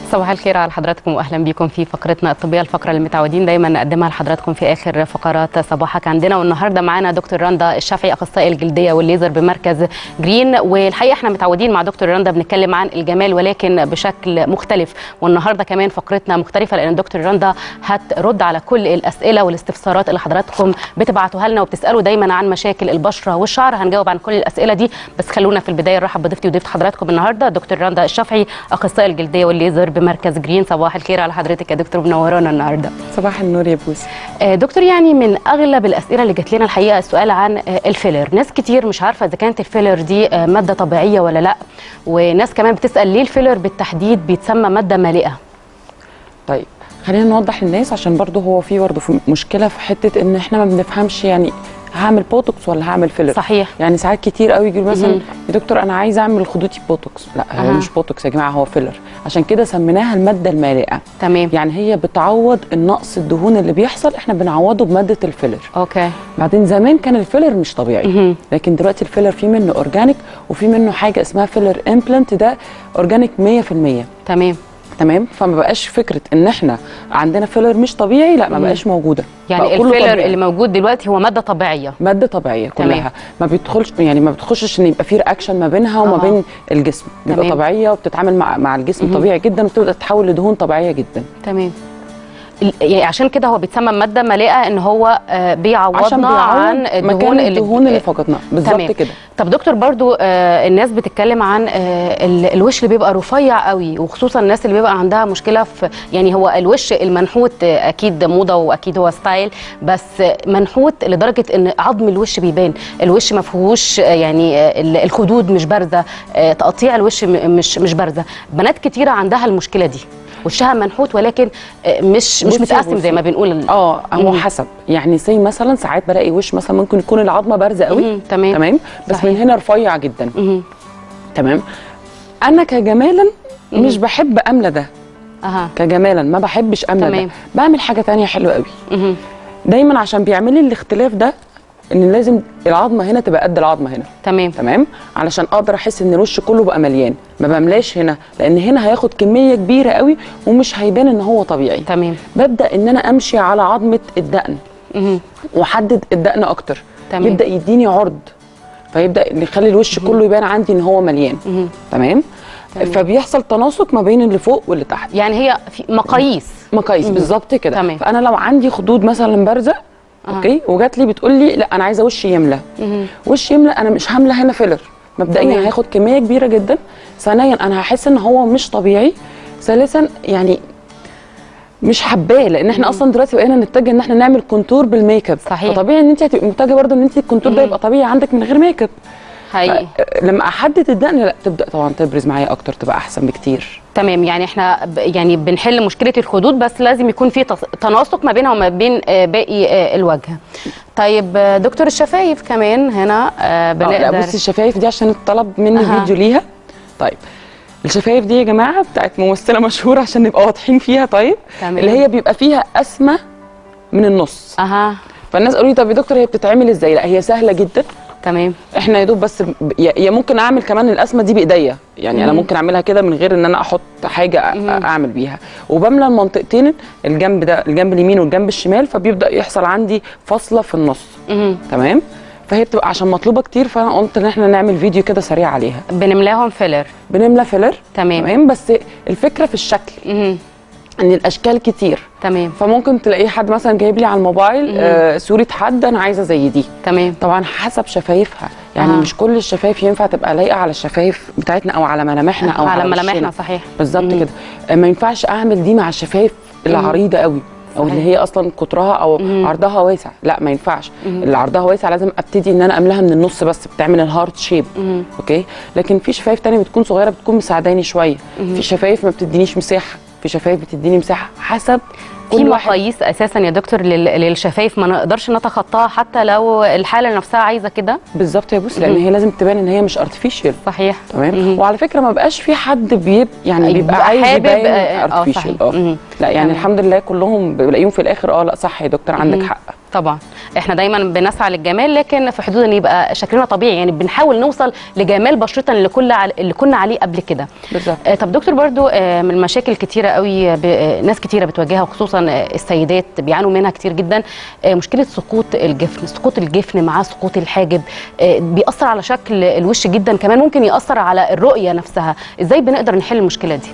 صباح الخير على حضراتكم واهلا بكم في فقرتنا الطبيه الفقره اللي متعودين دايما نقدمها لحضراتكم في اخر فقرات صباحك عندنا والنهارده معانا دكتور رندا الشافعي اخصائي الجلديه والليزر بمركز جرين والحقيقه احنا متعودين مع دكتور رندا بنتكلم عن الجمال ولكن بشكل مختلف والنهارده كمان فقرتنا مختلفه لان دكتور رندا هترد على كل الاسئله والاستفسارات اللي حضراتكم بتبعتوها لنا وبتسالوا دايما عن مشاكل البشره والشعر هنجاوب عن كل الاسئله دي بس خلونا في البدايه نرحب بضيفتي وضيفه حضراتكم النهارده دكتور رندا الشافعي اخصائي الجلديه والليزر بمركز جرين صباح الخير على حضرتك يا دكتور منورانا النهارده صباح النور يا بوسي آه، دكتور يعني من اغلب الاسئله اللي جات لنا الحقيقه السؤال عن آه، الفيلر ناس كتير مش عارفه اذا كانت الفيلر دي آه، ماده طبيعيه ولا لا وناس كمان بتسال ليه الفيلر بالتحديد بيتسمى ماده مالئه طيب خلينا نوضح للناس عشان برضه هو في برضه في مشكله في حته ان احنا ما بنفهمش يعني هعمل بوتوكس ولا هعمل فيلر صحيح يعني ساعات كتير قوي يجي مثلا مهم. يا دكتور انا عايز اعمل خدودي بوتوكس لا هو أها. مش بوتوكس يا جماعه هو فيلر عشان كده سميناها الماده المالئه تمام يعني هي بتعوض النقص الدهون اللي بيحصل احنا بنعوضه بماده الفيلر اوكي بعدين زمان كان الفيلر مش طبيعي مهم. لكن دلوقتي الفيلر في منه اورجانيك وفي منه حاجه اسمها فيلر امبلانت ده اورجانيك 100% تمام تمام فما بقاش فكره ان احنا عندنا فيلر مش طبيعي لا ما بقاش موجوده يعني بقى كله الفيلر طبيعي. اللي موجود دلوقتي هو ماده طبيعيه ماده طبيعيه تمام. كلها ما بيدخلش يعني ما بتخشش ان يبقى في رياكشن ما بينها وما آه. بين الجسم بيبقى تمام. طبيعيه وبتتعامل مع مع الجسم طبيعي جدا وبتبدا تتحول لدهون طبيعيه جدا تمام ال- يعني عشان كده هو بيتسمى ماده مالئه ان هو آه، عشان بيعوضنا بيعوض عن مكان الدهون الدهون اللي فقدناها بالظبط تمام. كده طب دكتور برضو آه الناس بتتكلم عن آه ال- الوش اللي بيبقى رفيع قوي وخصوصا الناس اللي بيبقى عندها مشكله في يعني هو الوش المنحوت آه اكيد موضه واكيد هو ستايل بس آه منحوت لدرجه ان عظم الوش بيبان الوش ما فيهوش آه يعني آه ال- الخدود مش بارزه آه تقطيع الوش م- مش مش بارزه بنات كتيره عندها المشكله دي وشها منحوت ولكن آه مش مش بصي يا متقسم زي بصي. ما بنقول اه هو مم. حسب يعني زي مثلا ساعات بلاقي وش مثلا ممكن يكون العظمه بارزه قوي مم، تمام. تمام بس صحيح. من هنا رفيع جدا مهم. تمام انا كجمالا مش بحب املى ده اها كجمالا ما بحبش املى تمام. ده بعمل حاجه تانية حلوه قوي مهم. دايما عشان بيعمل لي الاختلاف ده ان لازم العظمه هنا تبقى قد العظمه هنا تمام تمام علشان اقدر احس ان الوش كله بقى مليان ما بملاش هنا لان هنا هياخد كميه كبيره قوي ومش هيبان ان هو طبيعي تمام ببدا ان انا امشي على عظمه الدقن مهم. واحدد الدقن اكتر تمام. يبدا يديني عرض فيبدا يخلي الوش كله يبان عندي ان هو مليان مهم. تمام فبيحصل تناسق ما بين اللي فوق واللي تحت يعني هي في مقاييس مقاييس مم. بالظبط كده تمام. فانا لو عندي خدود مثلا بارزه اوكي وجات لي بتقول لي لا انا عايزه وشي يملى مهم. وشي يملى انا مش هامله هنا فيلر تمام. مبدئيا هياخد كميه كبيره جدا ثانيا انا هحس ان هو مش طبيعي ثالثا يعني مش حباه لان احنا اصلا دلوقتي بقينا نتجه ان احنا نعمل كونتور بالميك اب صحيح. فطبيعي ان انت هتبقي متجهه برضه ان انت الكونتور ده مم. يبقى طبيعي عندك من غير ميك اب حقيقي ف- لما احدد الدقن لا تبدا طبعا تبرز معايا اكتر تبقى احسن بكتير تمام يعني احنا ب- يعني بنحل مشكله الخدود بس لازم يكون في تص- تناسق ما بينها وما بين آه، باقي آه، الوجه طيب آه، دكتور الشفايف كمان هنا آه، آه، لا بنقدر بصي الشفايف دي عشان الطلب مني أها. فيديو ليها طيب الشفايف دي يا جماعه بتاعت ممثله مشهوره عشان نبقى واضحين فيها طيب تمام. اللي هي بيبقى فيها قسمه من النص اها فالناس قالوا لي طب يا دكتور هي بتتعمل ازاي لا هي سهله جدا تمام احنا يا دوب بس ب- يا يا ممكن اعمل كمان القسمه دي بايديا يعني انا مم. ممكن اعملها كده من غير ان انا احط حاجه أ- مم. اعمل بيها وبملى المنطقتين الجنب ده الجنب اليمين والجنب الشمال فبيبدا يحصل عندي فاصله في النص مهم. تمام فهي بتبقى عشان مطلوبه كتير فانا قلت ان احنا نعمل فيديو كده سريع عليها بنملاهم فيلر بنملى فيلر تمام. تمام بس الفكره في الشكل مهم. ان الاشكال كتير تمام فممكن تلاقيه حد مثلا جايب لي على الموبايل آه صوره حد انا عايزه زي دي تمام طبعا حسب شفايفها يعني آه. مش كل الشفايف ينفع تبقى لايقه على الشفايف بتاعتنا او على ملامحنا او على على ملامحنا وشنا. صحيح بالظبط مم. كده آه، ما ينفعش اعمل دي مع الشفايف العريضه قوي او اللي هي اصلا قطرها او مم. عرضها واسع لا ما ينفعش اللي عرضها واسع لازم ابتدي ان انا املاها من النص بس بتعمل الهارت شيب مهم. اوكي لكن في شفايف تانية بتكون صغيره بتكون مساعداني شويه في شفايف ما بتدينيش مساحه في شفايف بتديني مساحه حسب في كل واحد مقاييس اساسا يا دكتور لل- للشفايف ما نقدرش نتخطاها حتى لو الحاله نفسها عايزه كده بالظبط يا بص لان هي لازم تبان ان هي مش ارتفيشال صحيح تمام مهم. وعلى فكره ما بقاش في حد بيب يعني أيوة، بيبقى بيبقى عايز حابب، يبين آه، آه، ارتفيشال صحيح. اه مهم. لا يعني تمام. الحمد لله كلهم بلاقيهم في الاخر اه لا صح يا دكتور عندك مهم. حق طبعا احنا دايما بنسعى للجمال لكن في حدود ان يبقى شكلنا طبيعي يعني بنحاول نوصل لجمال بشرتنا اللي كنا اللي كنا عليه قبل كده بالظبط آه، طب دكتور برضو آه، من المشاكل كتيرة قوي ب- آه، ناس كتيرة بتواجهها وخصوصا آه، السيدات بيعانوا منها كتير جدا آه، مشكلة سقوط الجفن سقوط الجفن مع سقوط الحاجب آه، بيأثر على شكل الوش جدا كمان ممكن يأثر على الرؤية نفسها ازاي بنقدر نحل المشكلة دي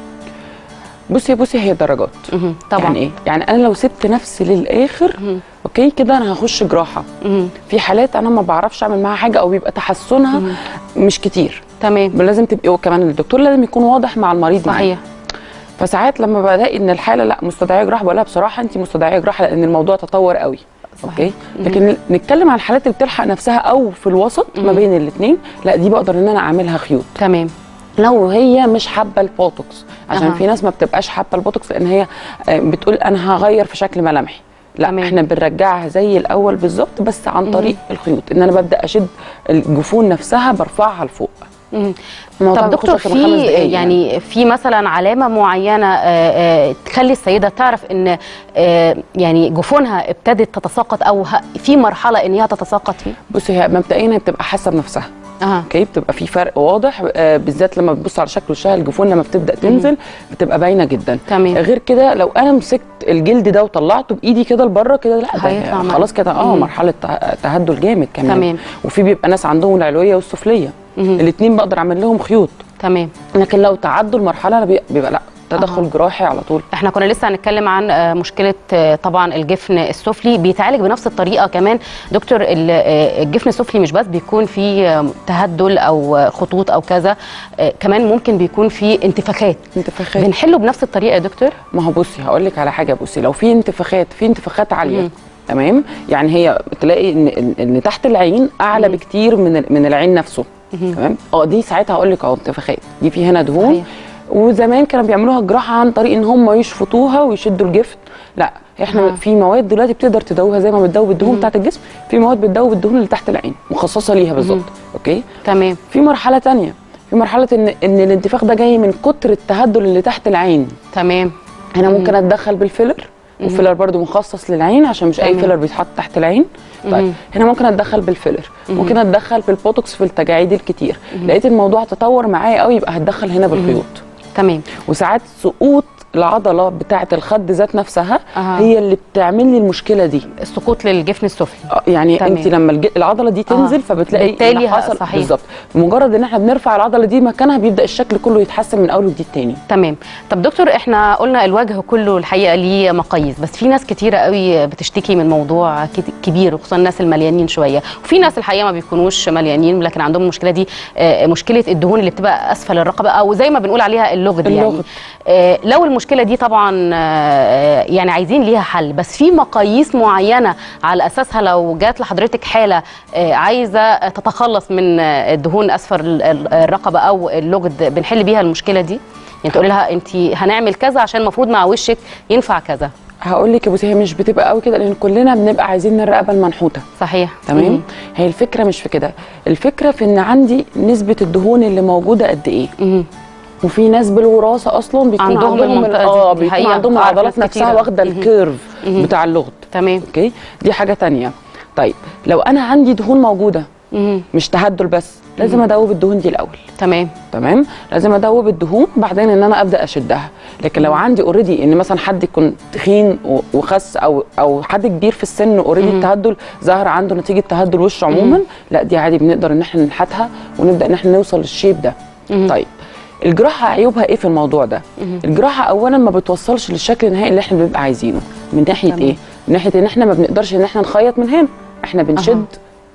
بصي بصي هي درجات مهم. طبعا يعني ايه يعني انا لو سبت نفسي للاخر مهم. اوكي كده انا هخش جراحه مهم. في حالات انا ما بعرفش اعمل معاها حاجه او بيبقى تحسنها مش كتير تمام لازم تبقي وكمان الدكتور لازم يكون واضح مع المريض معايا صحيح فساعات لما بلاقي ان الحاله لا مستدعيه جراحه بقول لها بصراحه انت مستدعيه جراحه لان الموضوع تطور قوي اوكي لكن نتكلم عن الحالات اللي بتلحق نفسها او في الوسط ما بين الاثنين لا دي بقدر ان انا اعملها خيوط تمام لو هي مش حابه البوتوكس عشان أها. في ناس ما بتبقاش حابه البوتوكس لان هي آه، بتقول انا هغير في شكل ملامحي لا تمام. احنا بنرجعها زي الاول بالظبط بس عن طريق الخيوط ان انا ببدا اشد الجفون نفسها برفعها لفوق مم. الموضوع طب دكتور بيخش في خمس في دقايق يعني في مثلا علامه معينه آه، آه، تخلي السيده تعرف ان آه، يعني جفونها ابتدت تتساقط او ه- في مرحله ان هي تتساقط فيه بصي هي مبدئيا هي بتبقى حاسه بنفسها اها اوكي بتبقى في فرق واضح آه، بالذات لما بتبص على شكل وشها الجفون لما بتبدا تنزل بتبقى باينه جدا تمام. غير كده لو انا مسكت الجلد ده وطلعته بايدي كده لبره كده لا ده هيطلع معاك. خلاص كده اه مم. مرحله ته- تهدل جامد كمان تمام. وفي بيبقى ناس عندهم العلويه والسفليه مهم. الاثنين بقدر اعمل لهم خيوط تمام لكن لو تعدوا المرحله أنا بي- بيبقى لا تدخل أها. جراحي على طول احنا كنا لسه هنتكلم عن آه، مشكله آه، طبعا الجفن السفلي بيتعالج بنفس الطريقه كمان دكتور ال- آه، الجفن السفلي مش بس بيكون فيه آه، تهدل او آه، خطوط او كذا آه، كمان ممكن بيكون فيه انتفاخات انتفاخات بنحله بنفس الطريقه يا دكتور ما هو بصي هقول لك على حاجه بصي لو في انتفاخات في انتفاخات عاليه مم. تمام يعني هي تلاقي ان ان, إن تحت العين اعلى مم. بكتير من ال- من العين نفسه تمام اه دي ساعتها هقول لك اه انتفاخات دي في هنا دهون صحيح. وزمان كانوا بيعملوها جراحه عن طريق ان هم يشفطوها ويشدوا الجفن لا احنا آه. في مواد دلوقتي بتقدر تدوبها زي ما بتدوب الدهون بتاعت الجسم في مواد بتدوب الدهون اللي تحت العين مخصصه ليها بالظبط اوكي تمام في مرحله تانية في مرحله ان ان الانتفاخ ده جاي من كتر التهدل اللي تحت العين تمام هنا ممكن اتدخل بالفيلر والفيلر برضو مخصص للعين عشان مش اي تمام. فيلر بيتحط تحت العين مم. طيب هنا ممكن اتدخل بالفيلر ممكن اتدخل بالبوتوكس في التجاعيد الكتير لقيت الموضوع تطور معايا قوي يبقى هتدخل هنا بالخيوط تمام وساعات سقوط العضله بتاعه الخد ذات نفسها أها. هي اللي بتعمل لي المشكله دي السقوط للجفن السفلي آه، يعني تمام. انت لما الج- العضله دي تنزل آه. فبتلاقي بالتالي إن حصل صحيح. بالظبط مجرد ان احنا بنرفع العضله دي مكانها بيبدا الشكل كله يتحسن من اول وجديد تاني تمام طب دكتور احنا قلنا الوجه كله الحقيقه ليه مقاييس بس في ناس كتيره قوي بتشتكي من موضوع كت- كبير وخصوصا الناس المليانين شويه وفي ناس الحقيقه ما بيكونوش مليانين لكن عندهم المشكله دي آه، مشكله الدهون اللي بتبقى اسفل الرقبه او زي ما بنقول عليها اللغد يعني اللغد. آه، لو المشكله دي طبعا آه، يعني عايزين ليها حل بس في مقاييس معينه على اساسها لو جات لحضرتك حاله آه، عايزه تتخلص من آه، الدهون اسفل ال- ال- الرقبه او اللغد بنحل بيها المشكله دي يعني تقول لها انت هنعمل كذا عشان المفروض مع وشك ينفع كذا هقول لك يا بصي هي مش بتبقى قوي كده لان كلنا بنبقى عايزين الرقبه المنحوته صحيح تمام مم. هي الفكره مش في كده الفكره في ان عندي نسبه الدهون اللي موجوده قد ايه مم. وفي ناس بالوراثه اصلا بيكون عندهم عندهم, المنطقة دي. اه دي بيكون حقيقة. عندهم أعرف العضلات ناس نفسها كتيرة. واخده مهم. الكيرف مهم. بتاع اللغد تمام اوكي دي حاجه تانية طيب لو انا عندي دهون موجوده مم. مش تهدل بس لازم ادوب الدهون دي الاول تمام تمام لازم ادوب الدهون بعدين ان انا ابدا اشدها لكن لو عندي اوريدي ان مثلا حد يكون تخين و- وخس او او حد كبير في السن اوريدي التهدل ظهر عنده نتيجه تهدل وش عموما لا دي عادي بنقدر ان احنا ننحتها ونبدا ان احنا نوصل للشيب ده مم. طيب الجراحه عيوبها ايه في الموضوع ده الجراحه اولا ما بتوصلش للشكل النهائي اللي احنا بنبقى عايزينه من ناحيه تمام. ايه من ناحيه ان احنا ما بنقدرش ان احنا نخيط من هنا احنا بنشد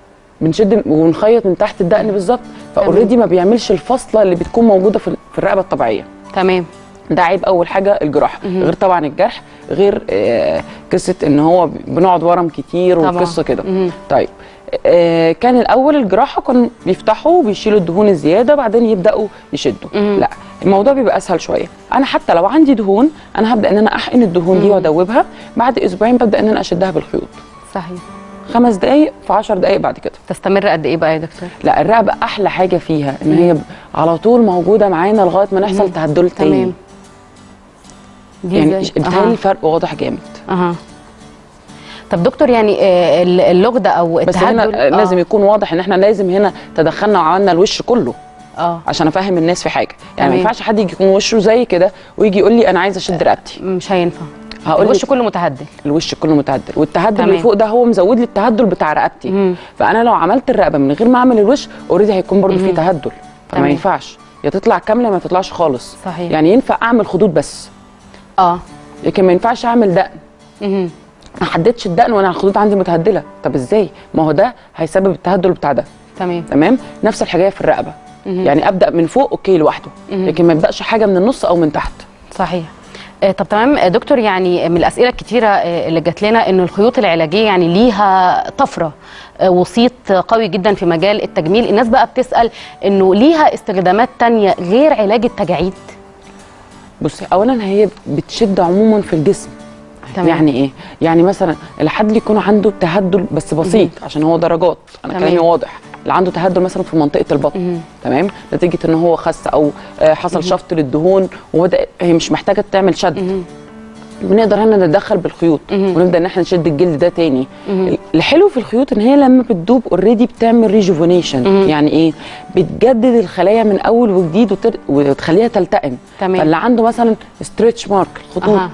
بنشد ونخيط من تحت الدقن بالظبط فاوريدي ما بيعملش الفصله اللي بتكون موجوده في في الرقبه الطبيعيه تمام ده عيب اول حاجه الجراحه غير طبعا الجرح غير آه قصه ان هو بنقعد ورم كتير طبعاً. وقصه كده مهم. طيب آه كان الاول الجراحه كانوا بيفتحوا وبيشيلوا الدهون الزياده بعدين يبداوا يشدوا مهم. لا الموضوع بيبقى اسهل شويه انا حتى لو عندي دهون انا هبدا ان انا احقن الدهون دي مم. وادوبها بعد اسبوعين ببدا ان انا اشدها بالخيوط صحيح خمس دقائق في 10 دقائق بعد كده تستمر قد ايه بقى يا دكتور لا الرقبه احلى حاجه فيها ان هي على طول موجوده معانا لغايه ما نحصل تهدل تاني تمام دي يعني زي- بتهيألي أها. الفرق واضح جامد اها طب دكتور يعني آه، ال- اللغده او بس التهدل هنا آه. لازم يكون واضح ان احنا لازم هنا تدخلنا وعملنا الوش كله اه عشان افهم الناس في حاجه يعني ما تمام. ينفعش حد يجي يكون وشه زي كده ويجي يقول لي انا عايز اشد رقبتي مش هينفع هقول الوش لك كله متهدل الوش كله متهدل والتهدل تمام. اللي فوق ده هو مزود لي التهدل بتاع رقبتي مم. فانا لو عملت الرقبه من غير ما اعمل الوش اوريدي هيكون برضو في تهدل فما تمام. ينفعش يا تطلع كامله يا ما تطلعش خالص صحيح. يعني ينفع اعمل خدود بس اه لكن ما ينفعش اعمل دقن مهم. ما حددتش الدقن وانا الخدود عندي متهدله طب ازاي ما هو ده هيسبب التهدل بتاع ده تمام تمام نفس الحكايه في الرقبه يعني ابدا من فوق اوكي لوحده لكن ما يبداش حاجه من النص او من تحت صحيح آه، طب تمام آه، دكتور يعني من الاسئله الكتيره آه، اللي جات لنا انه الخيوط العلاجيه يعني ليها طفره آه، وصيت قوي جدا في مجال التجميل الناس بقى بتسال انه ليها استخدامات تانية غير علاج التجاعيد بصي اولا هي بتشد عموما في الجسم تمام. يعني ايه يعني مثلا الحد اللي يكون عنده تهدل بس بسيط عشان هو درجات انا تمام. كلامي واضح اللي عنده تهدل مثلا في منطقه البطن تمام نتيجه ان هو خس او آه، حصل شفط للدهون وبدا هي مش محتاجه تعمل شد بنقدر هنا نتدخل بالخيوط ونبدا ان احنا نشد الجلد ده تاني الحلو في الخيوط ان هي لما بتدوب اوريدي بتعمل ريجوفينيشن يعني ايه بتجدد الخلايا من اول وجديد وتر... وتخليها تلتئم تمام. فاللي عنده مثلا ستريتش مارك خطوط أها.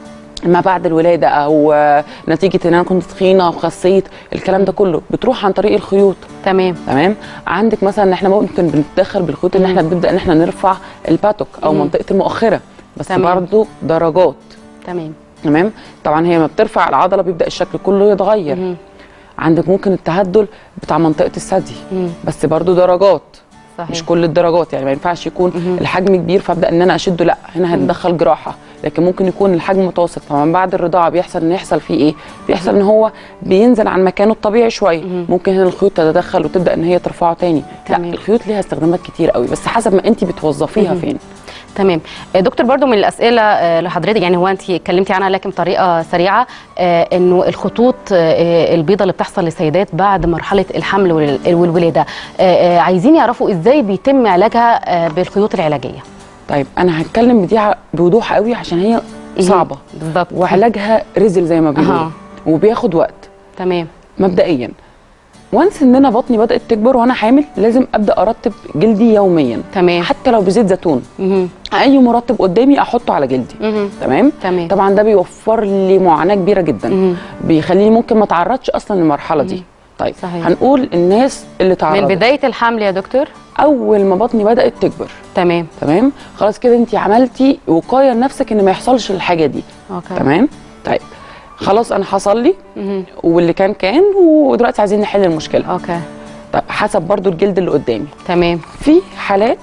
ما بعد الولاده او آه، نتيجه ان انا كنت تخينه وخسيت الكلام ده كله بتروح عن طريق الخيوط تمام تمام عندك مثلا ان احنا ممكن بنتدخل بالخيوط ان احنا بنبدا ان احنا نرفع الباتوك او منطقه المؤخره بس تمام. برضه درجات تمام تمام طبعا هي ما بترفع العضله بيبدا الشكل كله يتغير عندك ممكن التهدل بتاع منطقه الثدي بس برضو درجات صحيح مش كل الدرجات يعني ما ينفعش يكون الحجم كبير فابدا ان انا اشده لا هنا هتدخل جراحه لكن ممكن يكون الحجم متوسط فمن بعد الرضاعه بيحصل ان يحصل فيه ايه بيحصل ان هو بينزل عن مكانه الطبيعي شويه ممكن هنا الخيوط تتدخل وتبدا ان هي ترفعه تاني تمام. لا الخيوط ليها استخدامات كتير قوي بس حسب ما انت بتوظفيها فين تمام آه، دكتور برضو من الاسئله آه، لحضرتك يعني هو انت اتكلمتي عنها لكن بطريقه سريعه آه، انه الخطوط آه، البيضاء اللي بتحصل للسيدات بعد مرحله الحمل وال- والولاده آه، آه، عايزين يعرفوا ازاي بيتم علاجها آه، بالخيوط العلاجيه طيب انا هتكلم بدي ع- بوضوح قوي عشان هي صعبه بالظبط وعلاجها رزل زي ما بيقولوا أها. وبياخد وقت تمام مبدئيا وانس ان انا بطني بدات تكبر وانا حامل لازم ابدا ارطب جلدي يوميا تمام حتى لو بزيت زيتون مهم. اي مرطب قدامي احطه على جلدي مهم. تمام تمام. طبعا ده بيوفر لي معاناه كبيره جدا مهم. بيخليني ممكن ما اتعرضش اصلا للمرحله دي طيب صحيح. هنقول الناس اللي من تعرضت بدايه الحمل يا دكتور اول ما بطني بدات تكبر تمام تمام خلاص كده انت عملتي وقايه لنفسك ان ما يحصلش الحاجه دي اوكي تمام طيب خلاص انا حصل لي مهم. واللي كان كان ودلوقتي عايزين نحل المشكله اوكي طيب حسب برضو الجلد اللي قدامي تمام في حالات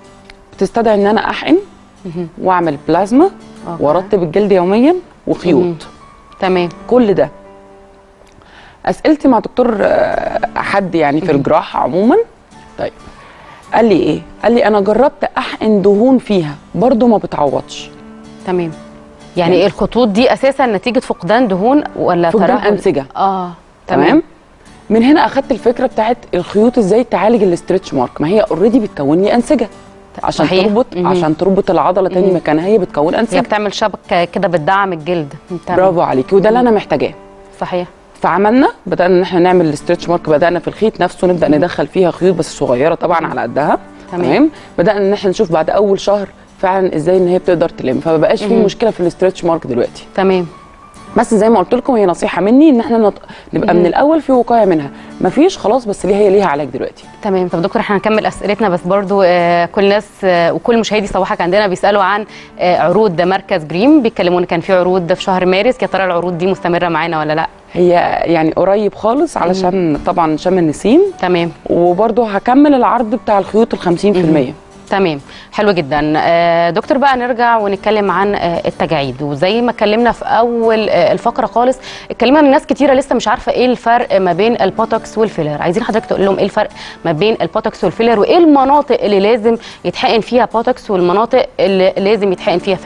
بتستدعي ان انا احقن واعمل بلازما أوكي. وارطب الجلد يوميا وخيوط مهم. تمام كل ده اسئلتي مع دكتور آه، حد يعني في الجراحه عموما طيب قال لي ايه قال لي انا جربت احقن دهون فيها برضو ما بتعوضش تمام يعني يعني- الخطوط دي اساسا نتيجه فقدان دهون ولا فقدان ترهل؟ أنسجة. اه تمام من هنا اخدت الفكره بتاعت الخيوط ازاي تعالج الاسترتش مارك ما هي اوريدي بتكون لي انسجه عشان صحيح. تربط مهم. عشان تربط العضله تاني مكانها هي بتكون هي انسجه بتعمل شبكه كده بتدعم الجلد تمام. برافو عليكي وده اللي انا محتاجاه صحيح فعملنا بدانا ان احنا نعمل الاسترتش مارك بدانا في الخيط نفسه نبدا ندخل فيها خيوط بس صغيره طبعا على قدها تمام. تمام بدانا ان احنا نشوف بعد اول شهر فعلا ازاي ان هي بتقدر تلم فما بقاش في مشكله في الاسترتش مارك دلوقتي تمام بس زي ما قلت لكم هي نصيحه مني ان احنا نط... نبقى من الاول في وقايه منها مفيش خلاص بس ليه هي ليها علاج دلوقتي تمام طب دكتور احنا هنكمل اسئلتنا بس برضو آه كل الناس آه وكل مشاهدي صباحك عندنا بيسالوا عن آه عروض مركز جريم بيتكلمون كان في عروض في شهر مارس يا ترى العروض دي مستمره معانا ولا لا هي يعني قريب خالص علشان طبعا شم النسيم تمام وبرده هكمل العرض بتاع الخيوط ال 50% تمام حلو جدا آه، دكتور بقى نرجع ونتكلم عن آه، التجاعيد وزي ما اتكلمنا في اول آه، الفقره خالص اتكلمنا ان ناس كتيره لسه مش عارفه ايه الفرق ما بين البوتوكس والفيلر عايزين حضرتك تقول لهم ايه الفرق ما بين البوتوكس والفيلر وايه المناطق اللي لازم يتحقن فيها بوتوكس والمناطق اللي لازم يتحقن فيها فيلر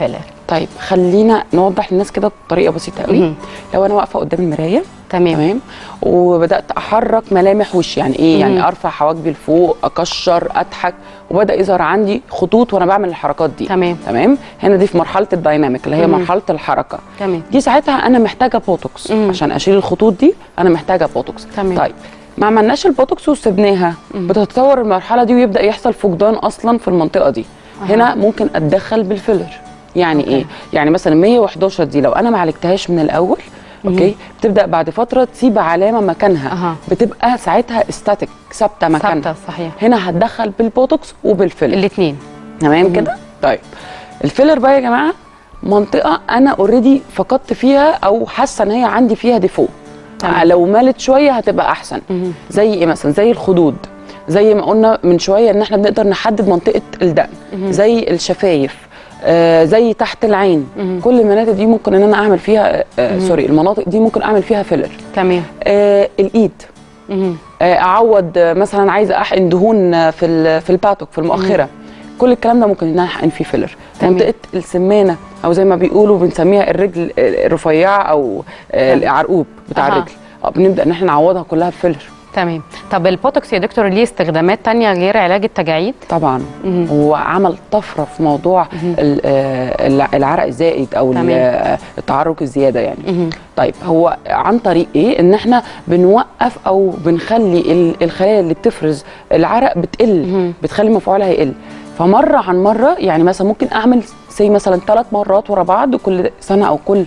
طيب خلينا نوضح للناس كده بطريقه بسيطه قوي مهم. لو انا واقفه قدام المرايه تمام تمام وبدات احرك ملامح وشي يعني ايه مهم. يعني ارفع حواجبي لفوق اكشر اضحك وبدا يظهر عندي خطوط وانا بعمل الحركات دي تمام. تمام هنا دي في مرحله الدايناميك اللي هي مهم. مرحله الحركه تمام دي ساعتها انا محتاجه بوتوكس مم. عشان اشيل الخطوط دي انا محتاجه بوتوكس تمام. طيب ما عملناش البوتوكس وسبناها بتتطور المرحله دي ويبدا يحصل فقدان اصلا في المنطقه دي أها. هنا ممكن اتدخل بالفيلر يعني أوكي. ايه يعني مثلا 111 دي لو انا ما عالجتهاش من الاول اوكي بتبدا بعد فتره تسيب علامه مكانها أها. بتبقى ساعتها استاتيك ثابته مكانها ثابته صحيح هنا هتدخل بالبوتوكس وبالفيلر الاثنين تمام كده طيب الفيلر بقى يا جماعه منطقه انا اوريدي فقدت فيها او حاسه ان هي عندي فيها ديفو تمام. لو مالت شويه هتبقى احسن مهم. زي ايه مثلا زي الخدود زي ما قلنا من شويه ان احنا بنقدر نحدد منطقه الدقن زي الشفايف آه زي تحت العين كل المناطق دي ممكن ان انا اعمل فيها آه سوري المناطق دي ممكن اعمل فيها فيلر تمام آه الايد مهم. آه، اعوض آه، مثلا عايزه احقن دهون آه، في ال- في الباتوك في المؤخره كل الكلام ده ممكن ان انا احقن فيه فيلر تمام. منطقه السمانه او زي ما بيقولوا بنسميها الرجل آه، الرفيعه او آه، تمام. العرقوب بتاع أها. الرجل آه، بنبدا ان احنا نعوضها كلها بفيلر تمام طب البوتوكس يا دكتور ليه استخدامات تانية غير علاج التجاعيد طبعا مهم. هو عمل طفره في موضوع ال- آه، الع- العرق الزائد او ال- تمام. آه، التعرق الزياده يعني مهم. طيب هو عن طريق ايه ان احنا بنوقف او بنخلي ال- الخلايا اللي بتفرز العرق بتقل مهم. بتخلي مفعولها يقل فمره عن مره يعني مثلا ممكن اعمل سي مثلا ثلاث مرات ورا بعض كل سنه او كل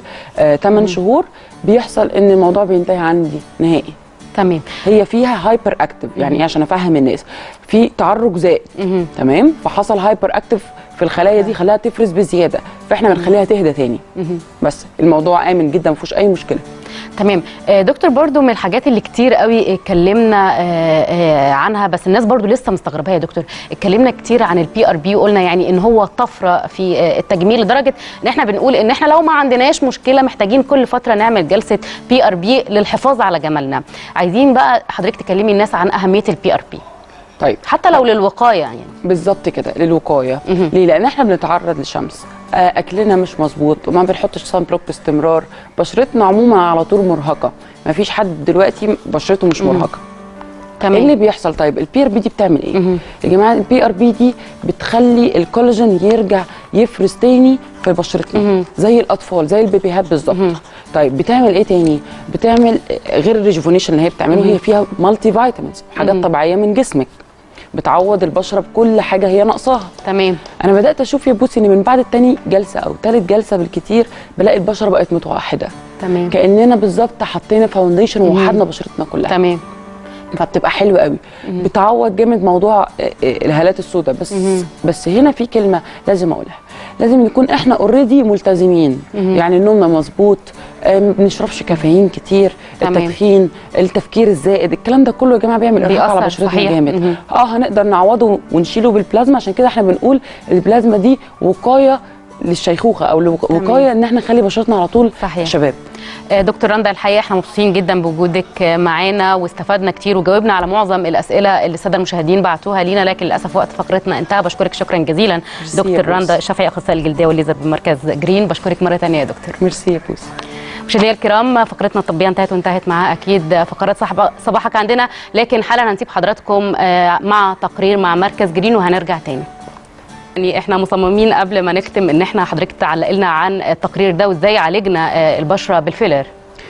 8 شهور بيحصل ان الموضوع بينتهي عندي نهائي تمام هي فيها هايبر اكتف يعني ايه عشان افهم الناس في تعرج زائد مهم. تمام فحصل هايبر اكتف في الخلايا دي خلاها تفرز بزياده فاحنا بنخليها تهدى تاني مهم. بس الموضوع امن جدا ما فيهوش اي مشكله تمام آه، دكتور برضو من الحاجات اللي كتير قوي اتكلمنا آه، آه، عنها بس الناس برضو لسه مستغرباها يا دكتور اتكلمنا كتير عن البي ار بي وقلنا يعني ان هو طفره في آه، التجميل لدرجه ان احنا بنقول ان احنا لو ما عندناش مشكله محتاجين كل فتره نعمل جلسه بي ار بي للحفاظ على جمالنا عايزين بقى حضرتك تكلمي الناس عن اهميه البي ار بي طيب حتى لو للوقايه يعني بالظبط كده للوقايه مهم. ليه لان احنا بنتعرض للشمس آه، اكلنا مش مظبوط وما بنحطش سان بلوك باستمرار بشرتنا عموما على طول مرهقه ما فيش حد دلوقتي بشرته مش مرهقه ايه اللي تمام بيحصل طيب البي ار بي دي بتعمل ايه مهم. يا جماعه البي ار بي دي بتخلي الكولاجين يرجع يفرز تاني في بشرتنا مهم. زي الاطفال زي البيبيهات بالظبط مهم. طيب بتعمل ايه تاني بتعمل آه، غير الريجوفونيشن اللي هي بتعمله هي فيها مالتي فيتامينز حاجات مهم. طبيعيه من جسمك بتعوض البشره بكل حاجه هي ناقصاها تمام انا بدات اشوف يا بوسي ان من بعد التاني جلسه او تالت جلسه بالكتير بلاقي البشره بقت متوحده تمام كاننا بالظبط حطينا فاونديشن ووحدنا بشرتنا كلها تمام فبتبقى حلوه قوي بتعوض جامد موضوع آه، آه، الهالات السوداء بس مهم. بس هنا في كلمه لازم اقولها لازم نكون احنا اوريدي ملتزمين يعني نومنا مظبوط آه، ما بنشربش كافيين كتير تمام. التدخين التفكير الزائد الكلام ده كله يا جماعه بيعمل ارهاق على بيأثر، بشرتنا صحيح. جامد مهم. اه هنقدر نعوضه ونشيله بالبلازما عشان كده احنا بنقول البلازما دي وقايه للشيخوخه او لو- تمام. وقايه ان احنا نخلي بشرتنا على طول صحيح. شباب آه، دكتور رندا الحقيقه احنا مبسوطين جدا بوجودك آه، معانا واستفدنا كتير وجاوبنا على معظم الاسئله اللي الساده المشاهدين بعتوها لينا لكن للاسف وقت فقرتنا انتهى بشكرك شكرا جزيلا ميرسي يا دكتور بوس. رندا الشافعي اخصائي الجلديه والليزر بمركز جرين بشكرك مره ثانيه يا دكتور ميرسي يا بوسي مشاهدينا الكرام فقرتنا الطبيه انتهت وانتهت معاه اكيد فقرات صحب- صباحك عندنا لكن حالا هنسيب حضراتكم آه، مع تقرير مع مركز جرين وهنرجع تاني يعني احنا مصممين قبل ما نختم ان احنا حضرتك تعلق لنا عن التقرير ده وازاي عالجنا آه، البشره بالفيلر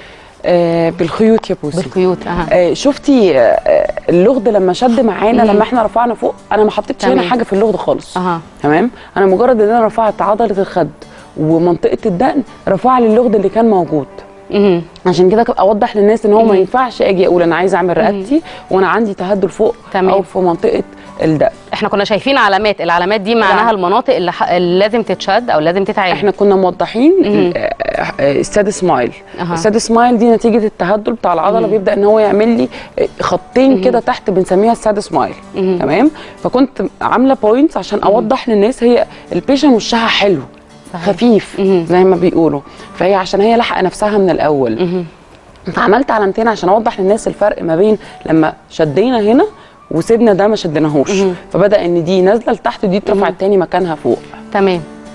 آه بالخيوط يا بوسي بالخيوط اها آه شفتي آه اللغد لما شد معانا لما احنا رفعنا فوق انا ما حطيتش هنا تمام. حاجه في اللغد خالص اها تمام انا مجرد ان انا رفعت عضله الخد ومنطقه الدقن رفع لي اللغد اللي كان موجود مهم. عشان كده اوضح للناس ان هو ما ينفعش اجي اقول انا عايزه اعمل رقبتي وانا عندي تهدل فوق تمام. او في منطقه الدقن احنا كنا شايفين علامات العلامات دي معناها المناطق اللي, ح... اللي لازم تتشد او لازم تتعالج احنا كنا موضحين مهم. آه، آه، الساد سمايل أها. الساد سمايل دي نتيجه التهدل بتاع العضله بيبدا ان هو يعمل لي آه، خطين كده تحت بنسميها الساد سمايل مهم. تمام فكنت عامله بوينتس عشان اوضح للناس هي البيشن وشها حلو صحيح. خفيف مهم. زي ما بيقولوا فهي عشان هي لحق نفسها من الاول مهم. فعملت علامتين عشان اوضح للناس الفرق ما بين لما شدينا هنا وسيبنا ده ما شدناهوش مهم. فبدا ان دي نازله لتحت ودي اترفعت تاني مكانها فوق تمام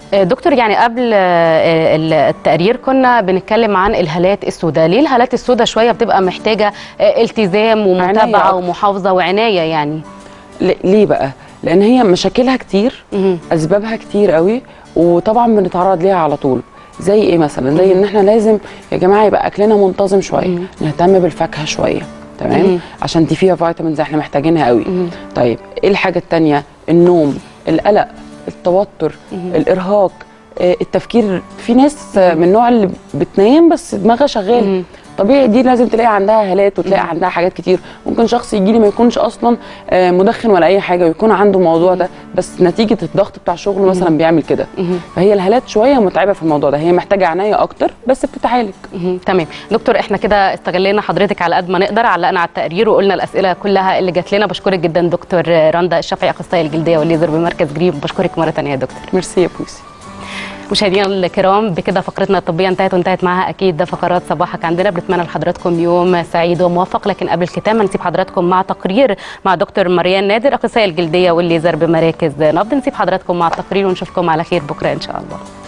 آه، دكتور يعني قبل آه، ال- التقرير كنا بنتكلم عن الهالات السوداء ليه الهالات السوداء شويه بتبقى محتاجه آه، التزام عناية ومتابعه أكتر. ومحافظه وعنايه يعني ل- ليه بقى لان هي مشاكلها كتير مهم. اسبابها كتير قوي وطبعا بنتعرض ليها على طول زي ايه مثلا زي ان احنا لازم يا جماعه يبقى اكلنا منتظم شويه نهتم بالفاكهه شويه تمام مم. عشان دي فيها فيتامينز احنا محتاجينها قوي مم. طيب ايه الحاجه التانية النوم القلق التوتر الارهاق آه، التفكير في ناس آه، من النوع اللي بتنام بس دماغها شغاله مم. طبيعي دي لازم تلاقي عندها هالات وتلاقي عندها حاجات كتير ممكن شخص يجي لي ما يكونش اصلا آه، مدخن ولا اي حاجه ويكون عنده الموضوع ده بس نتيجه الضغط بتاع شغله مثلا بيعمل كده فهي الهالات شويه متعبه في الموضوع ده هي محتاجه عنايه اكتر بس بتتعالج مهم. تمام دكتور احنا كده استغلينا حضرتك على قد ما نقدر علقنا على التقرير وقلنا الاسئله كلها اللي جات لنا بشكرك جدا دكتور رندا الشافعي اخصائي الجلديه والليزر بمركز جريب بشكرك مره ثانيه يا دكتور ميرسي يا بوسي مشاهدينا الكرام بكده فقرتنا الطبيه انتهت وانتهت معاها اكيد فقرات صباحك عندنا بنتمنى لحضراتكم يوم سعيد وموفق لكن قبل الختام هنسيب حضراتكم مع تقرير مع دكتور مريان نادر اخصائي الجلديه والليزر بمراكز نبض نسيب حضراتكم مع التقرير ونشوفكم على خير بكره ان شاء الله